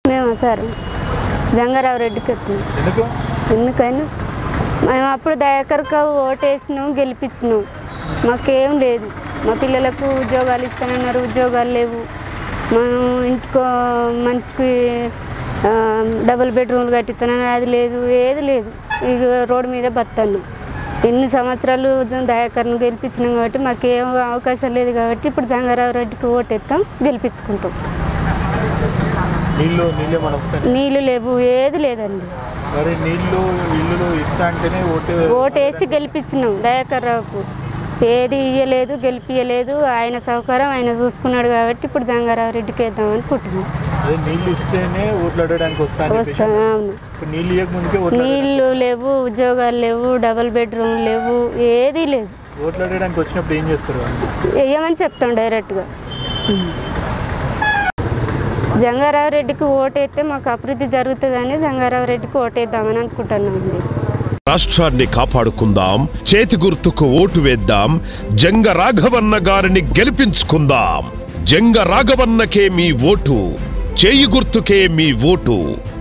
మేము సార్ జంగారావు రెడ్డికి ఎత్తున్నాం ఎందుకు ఎందుకైనా మేము అప్పుడు దయాకర్కు ఓటేసినాం గెలిపించినాం మాకేం లేదు మా పిల్లలకు ఉద్యోగాలు ఇస్తానన్నారు ఉద్యోగాలు లేవు మనం ఇంటికో మనిషికి ఆ, డబుల్ బెడ్రూమ్లు కట్టిస్తానన్నారు అది లేదు ఏది లేదు ఇక రోడ్డు మీద బతాను ఎన్ని సంవత్సరాలు జ- దయాకర్ను గెలిపించినాం కాబట్టి మాకేం అవకాశం లేదు కాబట్టి ఇప్పుడు జంగారావు రెడ్డికి ఓటేస్తాం గెలిపించుకుంటాం నీళ్ళు నీళ్ళు ఏమైనా వస్తాయి నీళ్ళు లేవు ఏది లేదండి మరి నీళ్ళు ఇల్లులు ఇస్తా అంటేనే ఓటు ఓటేసి గెలిపించినాం దయాకర్ రావుకు ఏది ఇయ్యలేదు గెలిపియలేదు ఆయన సౌకర్యం ఆయన చూసుకున్నాడు కాబట్టి ఇప్పుడు జంగారావు రెడ్డికి వేద్దాం అనుకుంటున్నాం అదే నీళ్ళు ఇస్తేనే ఓట్లు అడగడానికి వస్తా అని చెప్పేసి వస్తాం అవును ఇప్పుడు నీళ్ళు ఇవ్వక ముందుకే ఓట్లు అడగ- నీళ్ళు లేవు ఉద్యోగాలు లేవు డబుల్ బెడ్రూమ్ లేవు ఏదీ లేదు ఓట్లు అడగడానికి వచ్చినప్పుడు ఏం చేస్తారు వాళ్ళు? వేయమని చెప్తాం డైరెక్ట్గా జంగారావు రెడ్డికి ఓటేస్తే మాకు అభివృద్ధి జరుగుతుందని జంగారావు రెడ్డికి ఓటేద్దామని అనుకుంటున్నామండి రాష్ట్రాన్ని కాపాడుకుందాం చేతి గుర్తుకు ఓటు వేద్దాం జంగ రాఘవన్న గారిని గెలిపించుకుందాం జంగ రాఘవన్నకే మీ ఓటు చేయి గుర్తుకే మీ ఓటు